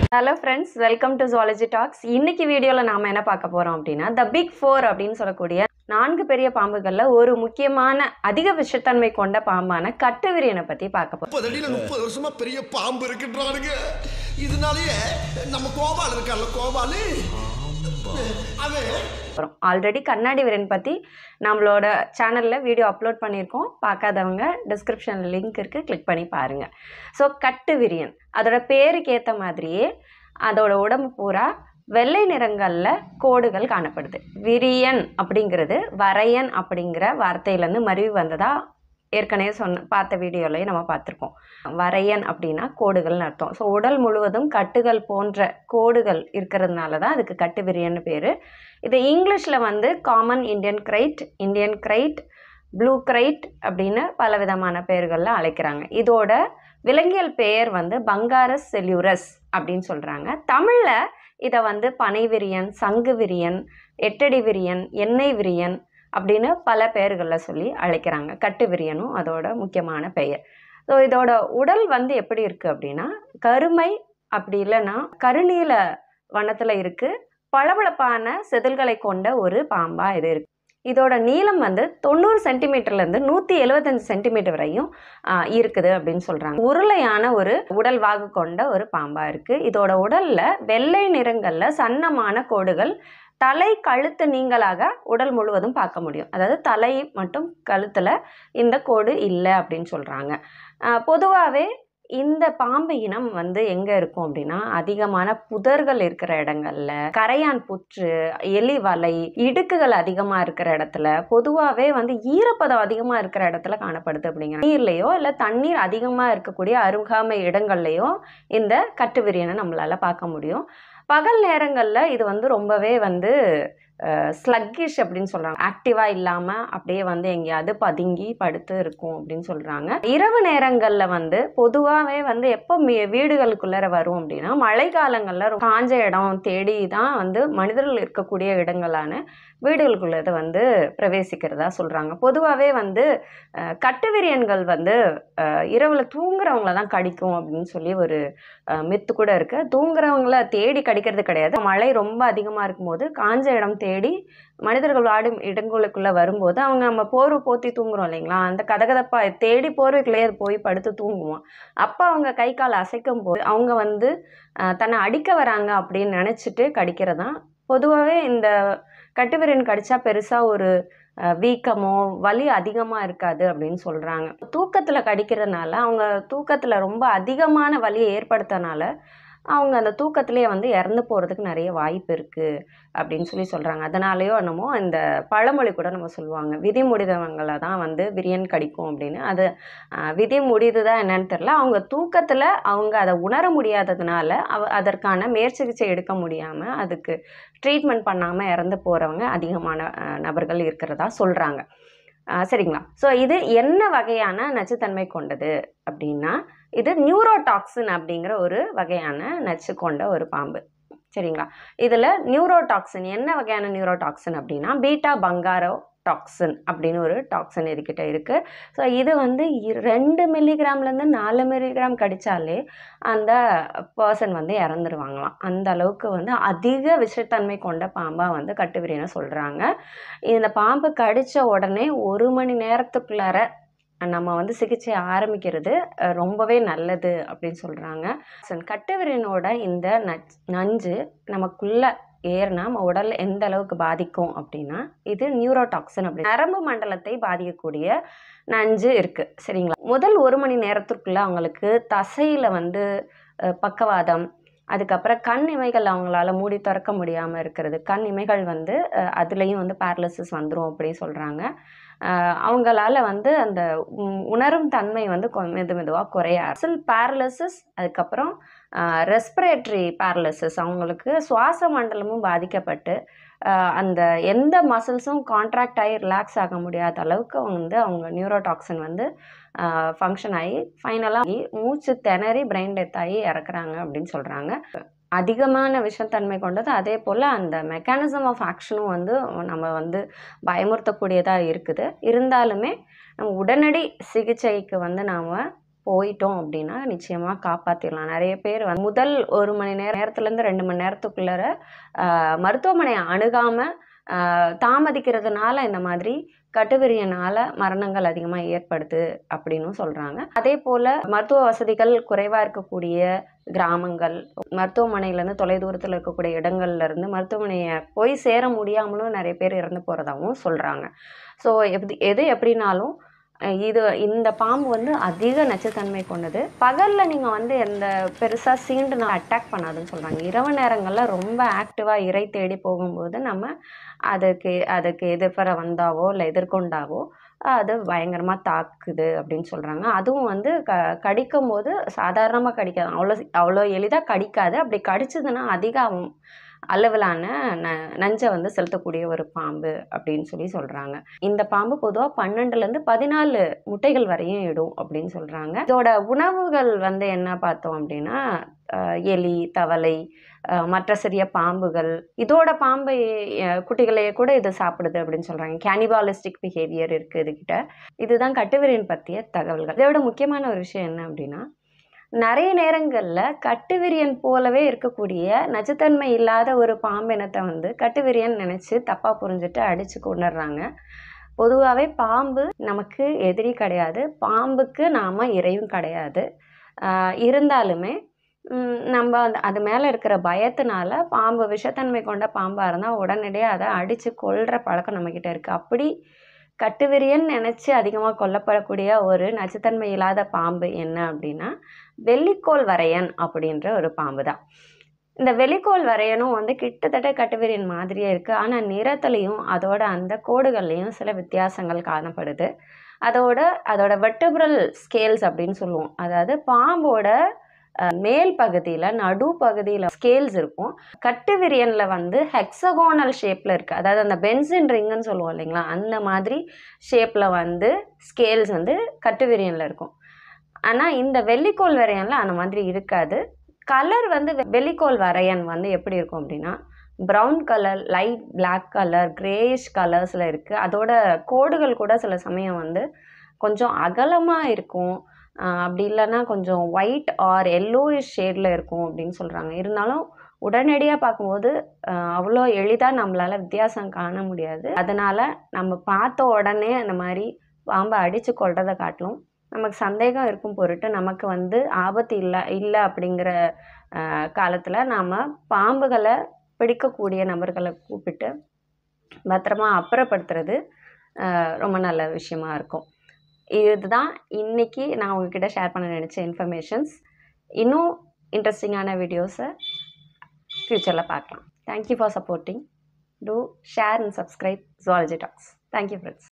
hello friends welcome to zoology talks இன்னைக்கு வீடியோவில் நாம் என்ன பார்க்க போகிறோம் அப்படின்னா த பிக் ஃபோர் அப்படின்னு சொல்லக்கூடிய நான்கு பெரிய பாம்புகளில் ஒரு முக்கியமான அதிக விஷத்தன்மை கொண்ட பாம்பான கட்டுவிரியனை பற்றி பார்க்க போகிறோம் முப்பது அடியில முப்பது வருஷமா பெரிய பாம்பு இருக்குன்றானுங்க இதனாலயே நம்ம கோபால் இருக்கான்ல கோபாலு அவன் போகிறோம் ஆல்ரெடி கண்ணாடி விரியன் பற்றி நம்மளோட சேனலில் வீடியோ அப்லோட் பண்ணியிருக்கோம் பார்க்காதவங்க டிஸ்கிரிப்ஷனில் லிங்க் இருக்குது கிளிக் பண்ணி பாருங்கள் ஸோ கட்டு விரியன் அதோட பேருக்கு ஏற்ற மாதிரியே அதோட உடம்பு பூரா வெள்ளை நிறங்களில் கோடுகள் காணப்படுது விரியன் அப்படிங்கிறது வரையன் அப்படிங்கிற வார்த்தையிலேருந்து மருவி வந்ததா ஏற்கனவே சொன்ன பார்த்த வீடியோலயே நம்ம பார்த்துருக்கோம் வரையன் அப்படின்னா கோடுகள்னு அர்த்தம் ஸோ உடல் முழுவதும் கட்டுகள் போன்ற கோடுகள் இருக்கிறதுனால தான் அதுக்கு கட்டு விரியன்னு பேர் இது இங்கிலீஷில் வந்து common Indian krait Indian krait blue krait அப்படின்னு பல விதமான பெயர்களில் அழைக்கிறாங்க இதோட விலங்கியல் பெயர் வந்து பங்காரஸ் செல்யூரஸ் அப்படின்னு சொல்கிறாங்க தமிழில் இதை வந்து பனை விரியன் சங்கு விரியன் எட்டடி விரியன் எண்ணெய் விரியன் அப்படின்னு பல பெயர்களில் சொல்லி அழைக்கிறாங்க கட்டு விரியனும் அதோட முக்கியமான பெயர் ஸோ இதோட உடல் வந்து எப்படி இருக்குது அப்படின்னா கருமை அப்படி இல்லைன்னா கருநீல வண்ணத்தில் இருக்குது பளபளப்பான செதில்களை கொண்ட ஒரு பாம்பாக இது இருக்குது இதோட நீளம் வந்து தொண்ணூறு சென்டிமீட்டர்லேருந்து நூற்றி எழுபத்தஞ்சு சென்டிமீட்டர் வரையும் ஆ, இருக்குது அப்படின்னு சொல்கிறாங்க உருளையான ஒரு உடல் வாகு கொண்ட ஒரு பாம்பாக இருக்குது இதோட உடலில் வெள்ளை நிறங்களில் சன்னமான கோடுகள் தலை கழுத்து நீங்களாக உடல் முழுவதும் பார்க்க முடியும் அதாவது தலை மட்டும் கழுத்தில் இந்த கோடு இல்லை அப்படின்னு சொல்கிறாங்க பொதுவாகவே இந்த பாம்பு இனம் வந்து எங்கே இருக்கும் அப்படின்னா அதிகமான புதர்கள் இருக்கிற இடங்கள்ல கரையான் புற்று எலி வலை இடுக்குகள் அதிகமாக இருக்கிற இடத்துல பொதுவாகவே வந்து ஈரப்பதம் அதிகமாக இருக்கிற இடத்துல காணப்படுது அப்படிங்கிற நீர்லேயோ இல்லை தண்ணீர் அதிகமாக இருக்கக்கூடிய அருகாமை இடங்கள்லையோ இந்த கட்டுவிரியனை நம்மளால் பார்க்க முடியும் பகல் நேரங்களில் இது வந்து ரொம்பவே வந்து ஸ்லக்கிஷ் அப்படின்னு சொல்கிறாங்க ஆக்டிவாக இல்லாமல் அப்படியே வந்து எங்கேயாவது பதுங்கி படுத்து இருக்கும் அப்படின்னு சொல்கிறாங்க இரவு நேரங்களில் வந்து பொதுவாகவே வந்து எப்போ மீ- வீடுகளுக்குள்ளார வரும் அப்படின்னா மழை காலங்களில் காஞ்ச இடம் தேடி தான் வந்து மனிதர்கள் இருக்கக்கூடிய இடங்களான வீடுகளுக்குள்ளது வந்து பிரவேசிக்கிறதா சொல்கிறாங்க பொதுவாகவே வந்து அஹ், கட்டுவிரியன்கள் வந்து அஹ், இரவுல தூங்குறவங்கள தான் கடிக்கும் அப்படின்னு சொல்லி ஒரு அஹ், மித்து கூட இருக்கு தூங்குறவங்கள தேடி கடிக்கிறது கிடையாது மழை ரொம்ப அதிகமாக இருக்கும்போது காஞ்ச இடம் தேடி மனிதர்கள் வாடும் இடங்களுக்குள்ள வரும்போது அவங்க நம்ம போர்வை போத்தி தூங்குறோம் இல்லைங்களா அந்த கதகதப்பா தேடி போர்வைக்குள்ளேயே அது போய் படுத்து தூங்குவோம் அப்போ அவங்க கை கால் அசைக்கும் போது அவங்க வந்து அஹ், தன்னை அடிக்க வராங்க அப்படின்னு நினச்சிட்டு கடிக்கிறதான் பொதுவாகவே இந்த கட்டுவிரன் கடிச்சா பெருசாக ஒரு அஹ், வீக்கமோ வலி அதிகமாக இருக்காது அப்படின்னு சொல்கிறாங்க தூக்கத்தில் கடிக்கிறதுனால அவங்க தூக்கத்தில் ரொம்ப அதிகமான வலியை ஏற்படுத்தனால அவங்க அந்த தூக்கத்திலேயே வந்து இறந்து போகிறதுக்கு நிறைய வாய்ப்பு இருக்குது அப்படின்னு சொல்லி சொல்கிறாங்க அதனாலேயோ என்னமோ இந்த பழமொழி கூட நம்ம சொல்லுவாங்க விதி முடிதவங்களை தான் வந்து விரியன் கடிக்கும் அப்படின்னு அது அஹ், விதி முடிதுதா என்னன்னு தெரில அவங்க தூக்கத்தில் அவங்க அதை உணர முடியாததுனால அவ அதற்கான மேற்சிகிச்சை எடுக்க முடியாமல் அதுக்கு ட்ரீட்மெண்ட் பண்ணாமல் இறந்து போகிறவங்க அதிகமான அஹ், நபர்கள் இருக்கிறதா சொல்கிறாங்க சரிங்களா ஸோ இது என்ன வகையான நச்சுத்தன்மை கொண்டது அப்படின்னா இது நியூரோடாக்சின் அப்படிங்கிற ஒரு வகையான நச்சு கொண்ட ஒரு பாம்பு சரிங்களா இதில் நியூரோடாக்சின் என்ன வகையான நியூரோடாக்சின் அப்படின்னா பீட்டா பங்காரோ டாக்ஸின் அப்படின்னு ஒரு டாக்ஸின் இதுக்கிட்ட இருக்குது ஸோ இது வந்து இ- ரெண்டு மில்லிகிராம்லேருந்து நாலு மில்லிகிராம் கடித்தாலே அந்த பர்சன் வந்து இறந்துருவாங்களாம் அந்த அளவுக்கு வந்து அதிக விஷத்தன்மை கொண்ட பாம்பாக வந்து கட்டுவிரியனை சொல்கிறாங்க இந்த பாம்பு கடித்த உடனே ஒரு மணி நேரத்துக்குள்ளார நம்ம வந்து சிகிச்சை ஆரம்பிக்கிறது அஹ், ரொம்பவே நல்லது அப்படின்னு சொல்கிறாங்க கட்டுவிரியனோட இந்த நச் நஞ்சு நமக்குள்ள ஏறினா நம்ம உடல் எந்த அளவுக்கு பாதிக்கும் அப்படின்னா இது நியூரோடாக்சின் அப்படி நரம்பு மண்டலத்தை பாதிக்கக்கூடிய நஞ்சு இருக்குது சரிங்களா முதல் ஒரு மணி நேரத்திற்குள்ள அவங்களுக்கு தசையில் வந்து அஹ், பக்கவாதம் அதுக்கப்புறம் கண் இமைகள் அவங்களால மூடி திறக்க முடியாமல் இருக்கிறது கண் இமைகள் வந்து அஹ், அதுலேயும் வந்து பேரலிசிஸ் வந்துடும் அப்படி சொல்கிறாங்க அவங்களால வந்து அந்த உம், உணரும் தன்மை வந்து கொ- மெது மெதுவாக குறைய அசல் பேரலிசிஸ் அதுக்கப்புறம் ரெஸ்பிரேட்டரி பேரலிசிஸ் அவங்களுக்கு சுவாச மண்டலமும் பாதிக்கப்பட்டு ஆஹ், அந்த எந்த மசில்ஸும் கான்ட்ராக்ட் ஆகி ரிலாக்ஸ் ஆக முடியாத அளவுக்கு வந்து அவங்க நியூரோடாக்சின் வந்து ஃபங்க்ஷன் ஆகி ஃபைனலாக மூச்சு திணறி பிரெயின் டெத் ஆகி இறக்குறாங்க அப்படின்னு சொல்கிறாங்க அதிகமான விஷத்தன்மை கொண்டது அதே போல் அந்த மெக்கானிசம் ஆஃப் ஆக்ஷனும் வந்து நம்ம வந்து பயமுறுத்தக்கூடியதாக இருக்குது இருந்தாலுமே நம்ம உடனடி சிகிச்சைக்கு வந்து நாம் போயிட்டோம் அப்படின்னா நிச்சயமாக காப்பாற்றிடலாம் நிறைய பேர் வந்து முதல் ஒரு மணி நேரம் நேரத்துலேருந்து ரெண்டு மணி நேரத்துக்குள்ளார ஆஹ், மருத்துவமனையை அணுகாமல் தாமதிக்கிறதுனால இந்த மாதிரி கட்டுவிரியனால மரணங்கள் அதிகமாக ஏற்படுது அப்படின்னும் சொல்கிறாங்க அதே போல் மருத்துவ வசதிகள் குறைவாக இருக்கக்கூடிய கிராமங்கள் மருத்துவமனையிலேருந்து தொலைதூரத்தில் இருக்கக்கூடிய இடங்கள்ல இருந்து மருத்துவமனையை போய் சேர முடியாமலும் நிறைய பேர் இறந்து போகிறதாகவும் சொல்கிறாங்க ஸோ எப்படி எது எப்படினாலும் அஹ் இது இந்த பாம்பு வந்து அதிக நச்சுத்தன்மை கொண்டது பகலில் நீங்கள் வந்து எந்த பெருசாக சீண்டு நான் அட்டாக் பண்ணாதுன்னு சொல்கிறாங்க இரவு நேரங்களில் ரொம்ப ஆக்டிவாக இறை தேடி போகும்போது நம்ம அதுக்கு அதுக்கு எதிர்பர வந்தாவோ இல்லை எதிர்கொண்டாவோ அது பயங்கரமாக தாக்குது அப்படின்னு சொல்கிறாங்க அதுவும் வந்து க கடிக்கும் போது சாதாரணமாக கடிக்காது அவ்வளோ அவ்வளோ எளிதாக கடிக்காது அப்படி கடிச்சதுன்னா அதிக அவ- அளவிலான ந நஞ்சை வந்து செலுத்தக்கூடிய ஒரு பாம்பு அப்படின்னு சொல்லி சொல்கிறாங்க இந்த பாம்பு பொதுவாக பன்னெண்டுலேருந்து பதினாலு முட்டைகள் வரையும் இடும் அப்படின்னு சொல்கிறாங்க இதோட உணவுகள் வந்து என்ன பார்த்தோம் அப்படின்னா அஹ், எலி தவளை அஹ், மற்ற சிறிய பாம்புகள் இதோட பாம்பு அஹ், குட்டிகளையே கூட இது சாப்பிடுது அப்படின்னு சொல்கிறாங்க கேனிபாலிஸ்டிக் பிஹேவியர் இருக்குது இதுகிட்ட இதுதான் கட்டுவிரியன் பற்றிய தகவல்கள் இதோட முக்கியமான ஒரு விஷயம் என்ன அப்படின்னா நிறைய நேரங்களில் கட்டுவிரியன் போலவே இருக்கக்கூடிய நச்சுத்தன்மை இல்லாத ஒரு பாம்பினத்தை வந்து கட்டுவிரியன் நினச்சி தப்பாக புரிஞ்சுட்டு அடித்து கொண்டுடுறாங்க பொதுவாகவே பாம்பு நமக்கு எதிரி கிடையாது பாம்புக்கு நாம் இறையும் கிடையாது ஆஹ் இருந்தாலுமே ம், நம்ம அந்த அது மேலே இருக்கிற பயத்தினால பாம்பு விஷத்தன்மை கொண்ட பாம்பாக இருந்தால் உடனடியாக அதை அடித்து கொல்ற பழக்கம் நம்மக்கிட்ட இருக்குது அப்படி கட்டுவிரியன் நினச்சி அதிகமாக கொல்லப்படக்கூடிய ஒரு நச்சுத்தன்மை இல்லாத பாம்பு என்ன அப்படின்னா வெள்ளிக்கோள் வரையன் அப்படின்ற ஒரு பாம்பு தான் இந்த வெள்ளிக்கோள் வரையனும் வந்து கிட்டத்தட்ட கட்டுவிரியன் மாதிரியே இருக்குது ஆனால் நிறத்துலையும் அதோட அந்த கோடுகள்லையும் சில வித்தியாசங்கள் காணப்படுது அதோட அதோட வெர்டபிரல் ஸ்கேல்ஸ் அப்படின்னு சொல்லுவோம் அதாவது பாம்போட அஹ், மேல் பகுதியில் நடு பகுதியில் ஸ்கேல்ஸ் இருக்கும் கட்டுவிரியனில் வந்து ஹெக்ஸகோனல் ஷேப்பில் இருக்குது அதாவது அந்த பென்சின் ரிங்குன்னு சொல்லுவோம் இல்லைங்களா அந்த மாதிரி ஷேப்பில் வந்து ஸ்கேல்ஸ் வந்து கட்டுவிரியனில் இருக்கும் ஆனால் இந்த வெள்ளிக்கோள் வரையனில் அந்த மாதிரி இருக்காது கலர் வந்து வெ- வெள்ளிக்கோள் வரையன் வந்து எப்படி இருக்கும் அப்படின்னா brown colour light Black colour greyish கலர்ஸில் இருக்குது அதோட கோடுகள் கூட சில சமயம் வந்து கொஞ்சம் அகலமாக இருக்கும் ஆஹ் அப்படி இல்லைன்னா கொஞ்சம் ஒயிட் ஆர் எல்லோயிஷ் ஷேடில் இருக்கும் அப்படின்னு சொல்கிறாங்க இருந்தாலும் உடனடியாக பார்க்கும்போது ஆஹ் அவ்வளோ எளிதாக நம்மளால் வித்தியாசம் காண முடியாது அதனால் நம்ம பார்த்த உடனே அந்த மாதிரி பாம்பை அடித்து கொள்றதை காட்டிலும் நமக்கு சந்தேகம் இருக்கும் பொருட்டு நமக்கு வந்து ஆபத்து இல்லை இல்லை அப்படிங்கிற காலத்தில் நாம் பாம்புகளை பிடிக்கக்கூடிய நபர்களை கூப்பிட்டு பத்திரமா அப்புறப்படுத்துறது ஆஹ் ரொம்ப நல்ல விஷயமா இருக்கும் இதுதான் இன்னைக்கு நான் உங்ககிட்ட ஷேர் பண்ண நினச்ச இன்ஃபர்மேஷன்ஸ் இன்னும் இன்ட்ரெஸ்டிங்கான வீடியோஸை ஃப்யூச்சரில் பார்க்கலாம் thank you for supporting do share and subscribe zoology talks thank you friends